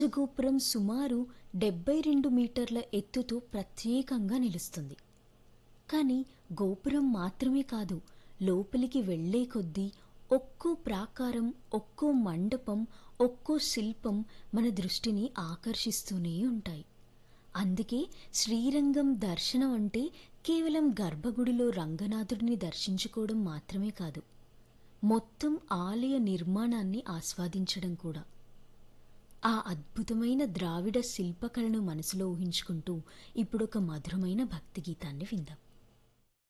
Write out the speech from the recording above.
రాజగోపురం సుమారు డెబ్బై రెండు మీటర్ల ఎత్తుతో ప్రత్యేకంగా నిలుస్తుంది కానీ గోపురం మాత్రమే కాదు లోపలికి వెళ్ళే కొద్దీ ఒక్కో ప్రాకారం ఒక్కో మండపం ఒక్కో శిల్పం మన దృష్టిని ఆకర్షిస్తూనే ఉంటాయి అందుకే శ్రీరంగం దర్శనం అంటే కేవలం గర్భగుడిలో రంగనాథుడిని దర్శించుకోవడం మాత్రమే కాదు మొత్తం ఆలయ నిర్మాణాన్ని ఆస్వాదించడం కూడా ఆ అద్భుతమైన ద్రావిడ శిల్పకళను మనసులో ఊహించుకుంటూ ఇప్పుడొక మధురమైన భక్తి గీతాన్ని విందాం